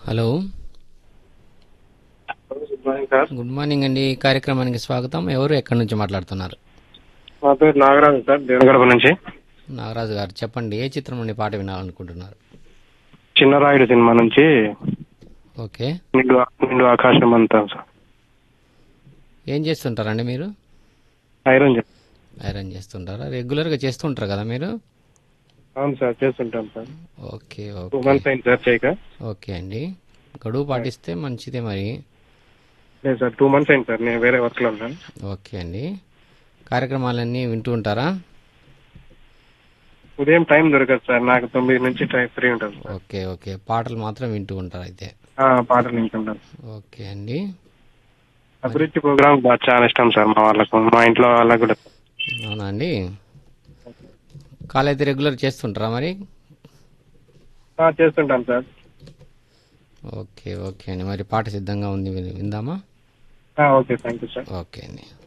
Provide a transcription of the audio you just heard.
hello good morning sir good morning అండి ఈ కార్యక్రమానికి స్వాగతం ఎవరు ఎక్కడి నుంచి మాట్లాడుతున్నారు మా పేరు నాగరాజు సార్ దేవగడప నుంచి నాగరాజు గారు చెప్పండి ఏ చిత్రం నుండి పాట వినాలనుకుంటున్నారు చిన్నరాయుడు సినిమా నుంచి ఓకే నిండు నిండు ఆకాశం అంతా సార్ ఏం చేస్తుంటారండి మీరు ఐరన్ చెప్ ఐరన్ చేస్తుంటారా రెగ్యులర్గా చేస్తుంటారు కదా మీరు అవును సార్ చేస్తుంటాం sir okay two okay months అయింది సార్ చేయక ఓకే అండి గడువు పాటిస్తే మంచిదే మరి లేదు సార్ టూ మంత్స్ అయింది సార్ నేను వేరే వర్క్లో ఉన్నాను ఓకే అండి కార్యక్రమాలన్నీ వింటూ ఉంటారా ఉదయం టైం దొరకదు సార్ నాకు తొమ్మిది నుంచి టైం ఫ్రీ ఉంటుంది సార్ ఓకే ఓకే పాటలు మాత్రం వింటూ ఉంటారు అయితే ఆ, పాటలు వింటుంటాను ఓకే అండి అభివృద్ధి ప్రోగ్రామ్ బాగా చాలా ఇష్టం సార్ మా వాళ్ళకు మా ఇంట్లో వాళ్ళకు కూడా అవునా అండి కాల్ అయితే రెగ్యులర్ చేస్తుంటారా మరి ఆ, చేస్తుంటాను సార్ ఓకే ఓకే అండి మరి పాట సిద్ధంగా ఉంది విని- విందామా ఆ, okay thank you sir okay అండి